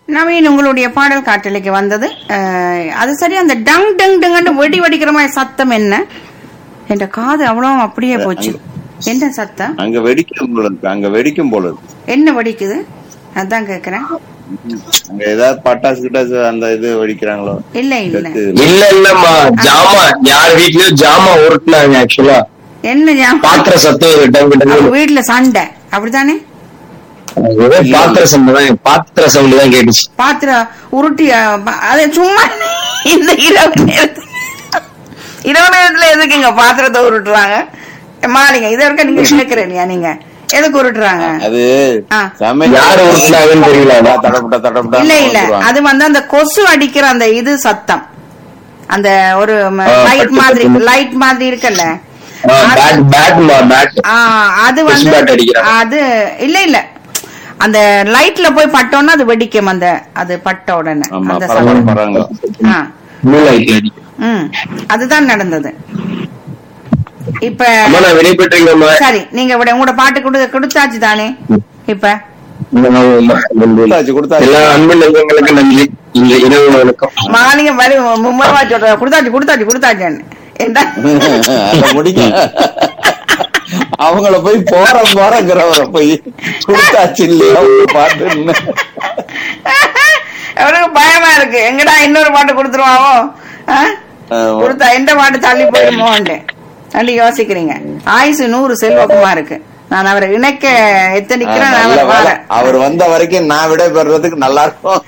நவீன் உங்களுடைய பாடல் காட்டலைக்கு வந்தது அஹ், அது சரி அந்த டங் டங் டங்னு வெடி வெடிக்கிற மாதிரி சத்தம் என்ன என்ற காது அவ்வளவு அப்படியே போச்சு என்ன சத்தம் அங்க வெடிக்கும் போல இருக்கு அங்க வெடிக்கும் போல இருக்கு என்ன வெடிக்குது அதான் கேக்குறேன் அங்க ஏதாவது பட்டாசு கிட்டாசு அந்த இது வெடிக்கிறாங்களோ இல்ல இல்ல செத்து இல்ல இல்லம்மா ஜாமா யார் வீட்லயும் ஜாமா உருட்டுனாங்க ஆக்சுவலா என்ன ஞாபகம்? பாத்திர சத்தம் டங்கு அவங்க டங்கு வீட்டுல சண்டை அப்படித்தானே ஏதோ பாத்திர சவுண்ட் தான் பாத்திர சவுண்ட் தான் கேட்டுச்சு பாத்திரம் உருட்டி அஹ், ப- அது சும்மா இந்த இரவு நேரத்துல இரவு நேரத்துல எதுக்குங்க பாத்திரத்தை உருட்டுறாங்க மாலிங்க இதை இருக்க நீங்க கேக்குறீங்க நீங்க எதுக்கு உருட்டுறாங்க அது ஆ. சமையல் யாரு உருட்டுனாங்கன்னு தெரியல ஆனா. தடப்பட்ட தடப்பட்ட இல்ல இல்ல அது வந்து அந்த கொசு அடிக்கிற அந்த இது சத்தம் அந்த ஒரு ஆ, லைட் பட்டு மாதிரி பட்டு. லைட் மாதிரி இருக்குல்ல பேட் பேட்மா பேட் ஆ, அது கொசு வந்து bat அடிக்கிறாங்க. அது இல்ல இல்ல அந்த லைட்ல போய் பட்டோம்னா அது வெடிக்கும் அந்த அது பட்ட உடனே ஆமா அந்த பரவாயில்ல சத்தம். பரவாயில்ல ஆ, ப்ளூ லைட் அடிக்கும் ம் அதுதான் நடந்தது இப்ப அம்மா நான் விடைபெற்றீங்கம்மா சரி நீங்க விட உங்களோட பாட்டு கொடு கொடுத்தாச்சு தானே இப்ப கொடுத்தாச்சு கொடுத்தாச்சு எல்லா அன்பு நெஞ்சங்களுக்கு நன்றி இந்த இரவு வணக்கம் மாலிங்க வரி மும்மரமா சொல்ற கொடுத்தாச்சு கொடுத்தாச்சு கொடுத்தாச்சுன்னு என்ன அத முடிங்க அவங்கள போய் போற போறங்கிறவரை போய் கொடுத்தாச்சு இல்லையா ஒரு பாட்டுன்னு அவருக்கு பயமா இருக்கு எங்கடா இன்னொரு பாட்டு கொடுத்துருவாவோ ஆ? ஆமா. கொடுத்தா எந்த பாட்டு தள்ளி போயிடுமோன்ட்டு அப்படி யோசிக்கிறீங்க ஆயுசு நூறு செல்வகுமாருக்கு நான் அவரை இணைக்க எத்தனிக்கிறேன் நான் நல்ல அவர் வேலை. வாரேன். அவர் வந்த வரைக்கும் நான் விடை பெறுறதுக்கு நல்லா இருக்கும்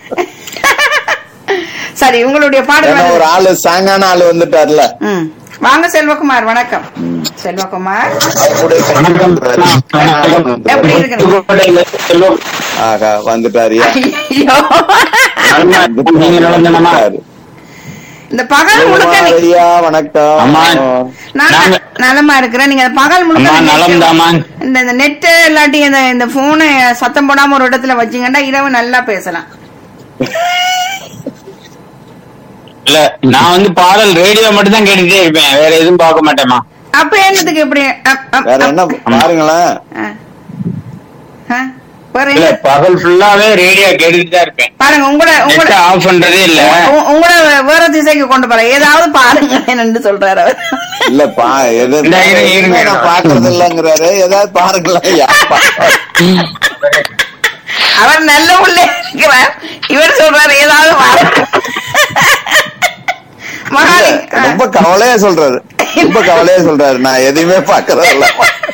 சரி உங்களுடைய பாடல் ஏன்னா ஒரு வந்து- ஆளு சாங்கான ஆளு வந்துட்டார்ல ம். வாங்க செல்வகுமார் வணக்கம் செல்வகுமார் அவர் கூட எப்படி இருக்கிறீங்க ஆகா வந்துட்டாரியா ஐயோ. வந்துட்டாரு. இந்த பகல் முழுக்க நீ- ஐயா வணக்கம் அம்மா. நான் நாங்க- நலமா இருக்கிறேன் நீங்க பகல் முழுக்க அம்மா, இந்த நலம் தாம்மா. இந்த இந்த நெட் இல்லாட்டி இந்த இந்த போனை சத்தம் போடாம ஒரு இடத்துல வச்சீங்கன்னா இரவு நல்லா பேசலாம் இல்ல நான் வந்து பாடல் ரேடியோ மட்டும் தான் கேட்டுட்டே இருப்பேன் வேற எதுவும் பார்க்க மாட்டேமா அப்ப என்னத்துக்கு இப்படி அப், அப், வேற என்ன அப். பாருங்களேன் ஆ. ஆ. வேற இல்ல என்ன? பகல் ஃபுல்லாவே ரேடியோ கேட்டுட்டு தான் இருப்பேன் பாருங்க உங்களோட நெட் உங்களோட ஆஃப் பண்றதே இல்ல உ- உங்களோட வேற திசைக்கு கொண்டு போற ஏதாவது பாருங்க என்று சொல்றாரு அவர் இல்ல பா எது இந்த இருங்க, இருங்க. நான் பாக்குறது இல்லங்கிறாரு ஏதாவது பாருங்களேன் யா, பா- அவர் நல்ல உள்ள இருக்கிறார் இவர் சொல்றாரு ஏதாவது பாருங்க மகாலி ஆ. ரொம்ப கவலையா சொல்றாரு ரொம்ப கவலையா சொல்றாரு நான் எதையுமே பாக்குறது இல்ல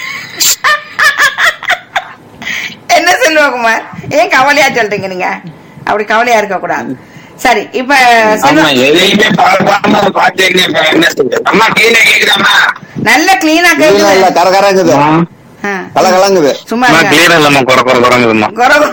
என்ன செல்வகுமார் ஏன் கவலையா சொல்றீங்க நீங்க அப்படி கவலையா இருக்க கூடாது சரி இப்ப செல்வ ஆமா எதையுமே பார்க்காம பாத்துட்டு இருப்பேன். என்ன செய்ய? அம்மா கீழே கேக்குதாம்மா நல்ல கிளீனா இல்ல இல்ல கேக்குது கரகரங்குது ஆ. கலகலங்குது சும்மா அம்மா இருங்க. கிளியர் இல்லம்மா குறை குறை குறைங்குதும்மா குறை குறை.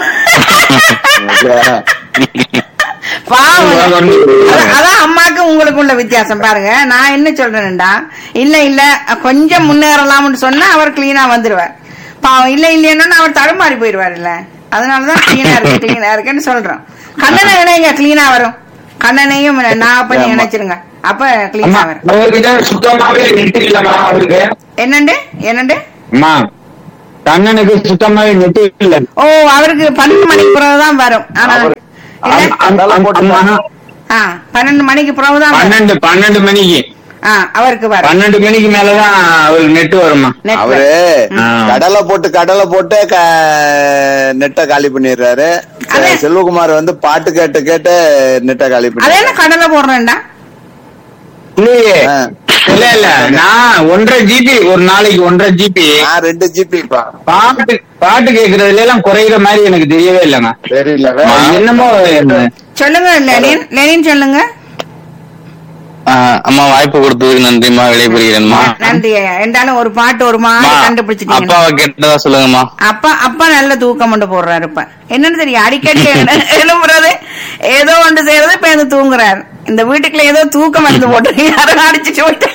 பாவம் அதான் அதான் அம்மாக்கு உங்களுக்கு உள்ள வித்தியாசம் பாருங்க நான் என்ன சொல்றேன்டா இல்ல இல்ல கொஞ்சம் முன்னேறலாம்னு சொன்னா அவர் கிளீனா வந்துருவார் பாவம் இல்ல இல்லைன்னா அவர் தடுமாறி போயிருவார் இல்ல அதனாலதான் கிளீனா இருக்கு கிளீனா இருக்குன்னு சொல்றோம் கண்ணனை இணைங்க கிளீனா வரும் கண்ணனையும் நான் பண்ணி ஆமா. இணைச்சிருங்க அப்ப அம்மா கிளீனா வரும் அவர்கிட்ட சுத்தமாவே நெட் இல்லம்மா அவருக்கு என்னண்டு என்னண்டு அம்மா கண்ணனுக்கு சுத்தமாவே நெட் இல்ல ஓ அவருக்கு பன்னெண்டு மணிக்கு பிறகுதான் வரும் ஆனா அவரு- இல்ல அந்த- அந்த- அம்மா, ஆ பன்னெண்டு மணிக்கு பிறகுதான் வரும் பன்னெண்டு பன்னெண்டு மணிக்கு ஆ அவருக்கு வரும் பன்னெண்டு மணிக்கு மேலதான் அவருக்கு நெட் வருமா Network. அவரு ஆ. கடலை போட்டு கடலை போட்டு க- நெட்டை காலி பண்ணிடுறாரு அதே. செல்வகுமார் வந்து பாட்டு கேட்டு கேட்டு நெட்டை காலி அது என்ன பண்ணி கடலை போடுறேன்டா இல்லையே ஆ. இல்ல இல்ல நான் ஒன்றரை ஜிபி ஒரு நாளைக்கு ஒன்றரை ஜிபி நான் ரெண்டு ஜிபி பாட்டு பாட்டு கேக்குறதுல எல்லாம் குறையிற மாதிரி எனக்கு தெரியவே இல்லைங்க தெரியல என்னமோ சொல்லுங்க லெனின் லெனின் சொல்லுங்க அம்மா வாய்ப்பு கொடுத்ததுக்கு நன்றிம்மா விடைபெறுகிறேன்மா நன்றி ஐயா என்றாலும் ஒரு பாட்டு ஒரு மாதிரி கண்டுபிடிச்சிட்டீங்க அப்பாவை கேட்டதா சொல்லுங்கம்மா அப்பா அப்பா நல்ல தூக்கம் கொண்டு போடுறாரு இப்ப என்னன்னு தெரியும் அடிக்கடி எழு- எழும்புறது ஏதோ ஒன்று செய்யறது இப்ப வந்து தூங்குறாரு இந்த வீட்டுக்குள்ள ஏதோ தூக்கம் வந்து போட்டு யாரும் அடிச்சுட்டு போயிட்டு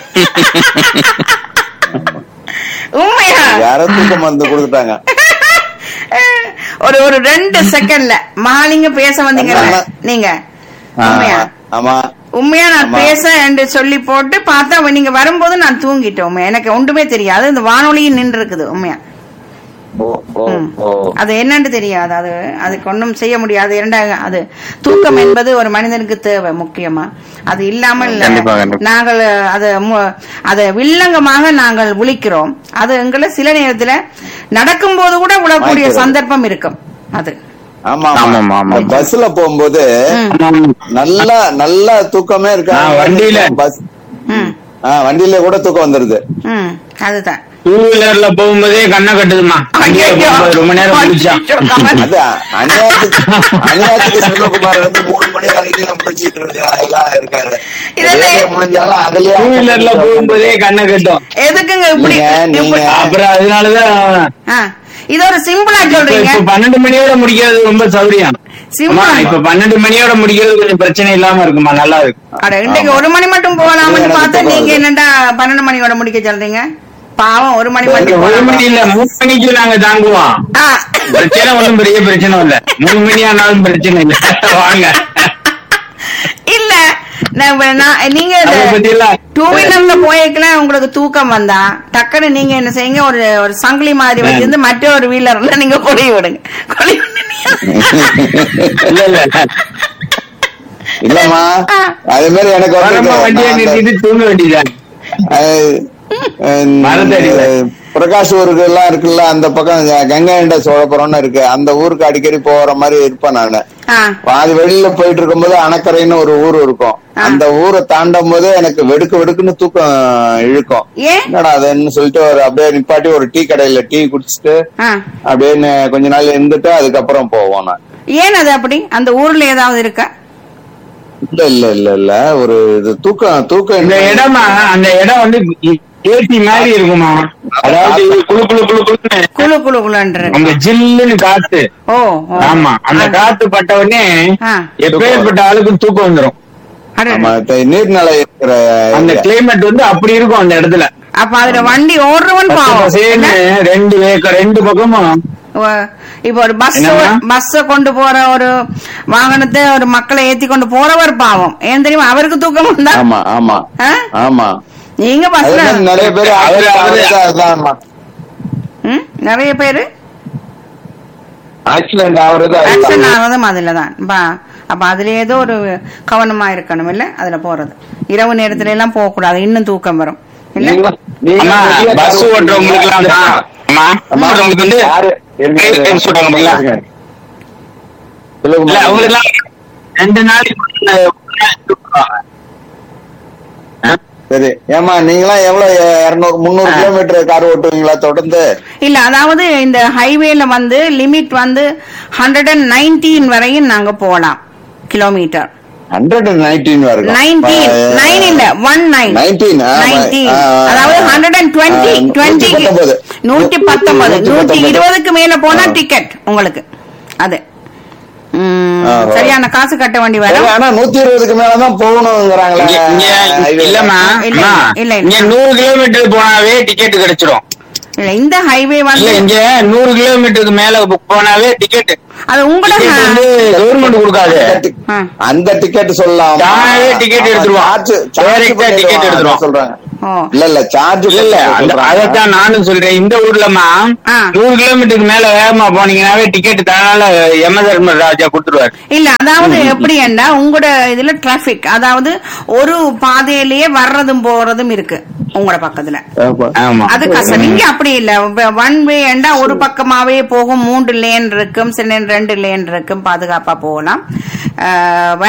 உண்மையா யாரோ தூக்கம் மருந்து கொடுத்துட்டாங்க ஒரு ஒரு ரெண்டு செகண்ட்ல மாலிங்க பேச வந்தீங்கல்ல ஆமா. நீங்க உண்மையா ஆமா உண்மையா நான் ஆமா. பேச என்று சொல்லி போட்டு பார்த்தா நீங்க வரும்போது நான் தூங்கிட்டேன் உண்மையா எனக்கு ஒன்றுமே தெரியாது இந்த வானொலியும் நின்று இருக்குது உண்மையா ஓ ஓ ம். ஓ அது என்னன்னு தெரியாது அது அதுக்கு ஒன்றும் செய்ய முடியாது இரண்டாக அது தூக்கம் என்பது ஒரு மனிதனுக்கு தேவை முக்கியமா அது இல்லாமல் கண்டிப்பா, கண்டிப்பா. நாங்கள் அது மு- அதை வில்லங்கமாக நாங்கள் விழிக்கிறோம் அது எங்களை சில நேரத்துல நடக்கும்போது கூட விழக்கூடிய வாய்க்கிறது. சந்தர்ப்பம் இருக்கும் அது ஆமா ஆமாமா, ஆமா ஆமா. இந்த பஸ்ல போகும்போது ம். நல்லா நல்லா தூக்கமே இருக்கா ஆ, வண்டியில. பஸ் ம் ஆ, வண்டியில கூட தூக்கம் வந்துருது ம் அதுதான் டூ வீலர்ல போகும்போதே கண்ணை கட்டுதுமா வண்டியில போகும்போது ரொம்ப நேரம் முடிச்சா அது அநியாயத்துக்கு அநியாயத்துக்கு சிவகுமார் வந்து மூணு மணி வரைக்கும் முடிச்சிட்டு இருக்காரு இருக்காரு இதெல்லாம் ரேடியோ முடிஞ்சாலும் அதுலயே டூ வீலர்ல போகும்போதே கண்ணை கட்டும் எதுக்குங்க இப்படி நீங்க- நீங்க- இப்படி- அப்புறம் அதனாலதான் ஆ, இது ஒரு சிம்பிளா இப்ப சொல்றீங்க இப்ப பன்னெண்டு மணியோட முடிக்கிறது ரொம்ப சௌரியம் சிம்பிளா அம்மா, இப்ப பன்னெண்டு மணியோட முடிக்கிறது கொஞ்சம் பிரச்சனை இல்லாம இருக்குமா நல்லா இருக்கும் அட இன்னைக்கு ஆமா. ஒரு மணி மட்டும் போகலாம்னு எனக்கு பார்த்தா தூக்கம் நீங்க வருது. என்னடா பன்னெண்டு மணியோட முடிக்க சொல்றீங்க பாவம் ஒரு மணி இல்ல, மட்டும் ஒரு போகலாம். மணி இல்ல மூணு மணிக்கு நாங்க தாங்குவோம் ஆ. பிரச்சனை ஒண்ணும் பெரிய பிரச்சனை இல்ல மூணு மணி ஆனாலும் பிரச்சனை இல்ல வாங்க இல்ல நான் நான் நீங்க அதை பத்தி எல்லாம் டூ வீலர்ல போயிருக்கலாம் உங்களுக்கு தூக்கம் வந்தா டக்குன்னு நீங்க என்ன செய்யுங்க ஒரு ஒரு சங்கிலி மாதிரி வச்சிருந்து மற்ற ஒரு வீலர்ல நீங்க கொடி விடுங்க கொடி விட்டு இல்ல இல்ல இல்லம்மா ஆ. அதே மாதிரி எனக்கு வரமா வந்து வண்டியை நான் அந்த- நிறுத்திட்டு தூங்க வேண்டியதான் அஹ், அஹ், மறந்துடுங்க. பிரகாஷ் ஊருக்கு எல்லாம் இருக்குல்ல அந்த பக்கம் கங்கைண்ட சோழபுரம்னு இருக்கு அந்த ஊருக்கு அடிக்கடி போற மாதிரி இருப்பேன் நானு ஆ பாதி வெளியில போயிட்டு இருக்கும்போது அணக்கரைன்னு ஒரு ஊர் இருக்கும் அந்த ஊரை தாண்டும் போது எனக்கு வெடுக்கு வெடுக்குன்னு தூக்கம் இழுக்கும் ஏன் என்னடா அதுன்னு சொல்லிட்டு ஒரு அப்படியே நிப்பாட்டி ஒரு டீ கடையில டீ குடிச்சிட்டு ஆ அப்படியே ந- கொஞ்ச நாள் இருந்துட்டு அதுக்கப்புறம் போவோம் நான் ஏன் அது அப்படி அந்த ஊர்ல ஏதாவது இருக்கா இல்ல இல்ல இல்ல இல்ல ஒரு இது தூக்கம் தூக்கம் இந்த இடமா அந்த இடம் வந்து ஏசி மாதிரி இருக்குமா அதாவது குளு குளு குளு குளுன்னு குழு குழு குழுன்ற அந்த ஜில்லுன்னு காத்து ஓ ஓ. ஆமா அந்த ஆ. காத்து பட்ட உடனே ஆ. எப்பேற்பட்ட ஆளுக்கு தூக்கம் வந்துரும் அடடே. ஆமா த- நீர்நிலை இருக்கிற அந்த area. கிளைமேட் வந்து அப்படி இருக்கும் அந்த இடத்துல அப்ப அதுல வண்டி ஓடுறவன் பச்சை பாவம் பசேல்னு ரெண்டு வேக்க ரெண்டு பக்கமும் ஓ, இப்ப ஒரு பஸ் என்னம்மா? பஸ்ஸ கொண்டு போற ஒரு வாகனத்தை ஒரு மக்களை ஏத்தி கொண்டு போறவர் பாவம் ஏன் தெரியுமா அவருக்கு தூக்கம் வந்தா ஆமா ஆமா ஆ? ஆமா நீங்க அதே பஸ்ல மாதிரி நிறைய பேர் அவரு- அவரு- அதான்மா ம், நிறைய பேரு ஆக்சிடென்ட் ஆகுறது ஆக்சிடென்ட் அதுதான். ஆனதும் அதுலதான் பா அப்ப அதுல ஏதோ ஒரு கவனமா இருக்கணும் இல்ல அதுல போறது இரவு நேரத்துல எல்லாம் போக கூடாது இன்னும் தூக்கம் வரும் இல்ல நீங்க- நீங்க அம்மா வெளிய பஸ் கார் ஓட்டுறவங்களுக்கு எல்லாம் ஓட்டுறீங்க. அம்மா அம்மா, ஓட்டுறவங்களுக்கு வந்து யாரு? இருங்க, கையில் கையில் சொல்றாங்க பாத்தீங்களா? சொல்லுங்க. இல்ல அவங்களுக்கு எல்லாம் ரெண்டு நாளைக்கு ஒரு நாள் தூக்குவாங்க. ஆ? சரி ஏமா நீங்களாம் எவ்வளவு இருநூறு முந்நூறு கிலோமீட்டர் கார் ஓட்டுவீங்களா தொடர்ந்து இல்ல அதாவது இந்த ஹைவேல வந்து லிமிட் வந்து ஹண்ட்ரட் அண்ட் நைன்டீன் வரையும் நாங்க போகலாம் கிலோமீட்டர் ஹண்ட்ரட் அண்ட் நைன்டீன் வரைக்கும் நைன்டீன் நைன் இல்ல ஒன் நைன் 19, ஆமா. நைன்டீன் ஆ, ஆ, அதாவது ஆ. ஹண்ட்ரட் அண்ட் டுவெண்ட்டி ஆ, டுவெண்ட்டி 119. நூற்றி பத்தொன்பது நூற்றி நூற்றி பத்தொன்பது. இருபதுக்கு மேல போனா ஆ. டிக்கெட் உங்களுக்கு அது ம், ஆ, ஆ. சரியான காசு கட்ட வேண்டி சரி, வரும் ஆனா நூத்தி இருபதுக்கு மேலதான் போகணுங்கிறாங்களே இங்க- இங்க highway ல. இல்லம்மா இல்ல, அம்மா, இல்ல, இல்ல. இங்க நூறு கிலோமீட்டர் போனாவே டிக்கெட் கிடைச்சிரும் இல்ல இந்த ஹைவே இல்ல வந்து இங்க நூறு கிலோமீட்டருக்கு மேல புக் போனாவே டிக்கெட் அது உங்களோட டிக்கெட் வந்து கவர்மெண்ட் கொடுக்காது அந்த டி- ஆ. அந்த டிக்கெட் சொல்லலாம் தானாவே ticket எடுத்துருவான். Direct ஆ ticket எடுத்துருவான். சொல்றாங்க ஓ இல்ல இல்ல சார்ஜ் இல்ல இல்ல அந்த அதைத்தான் நானும் சொல்றேன் இந்த ஊர்லமா ஆ. நூறு கிலோமீட்டருக்கு மேல வேகமா போனீங்கன்னாவே டிக்கெட் தானால யம தர்ம ராஜா கொடுத்துருவாரு இல்ல அதாவது எப்படி என்றா உங்களோட இதுல டிராபிக் அதாவது ஒரு பாதையிலேயே வர்றதும் போறதும் இருக்கு உங்களோட பக்கத்துல ஆமா அது கஷ்டம் இங்க அப்படி இல்ல ஒன் வே என்றா ஒரு பக்கமாவே போகும் மூன்று லேன் இருக்கும் சில நேரம் ரெண்டு லேன் இருக்கும் பாதுகாப்பா போகலாம் அஹ்,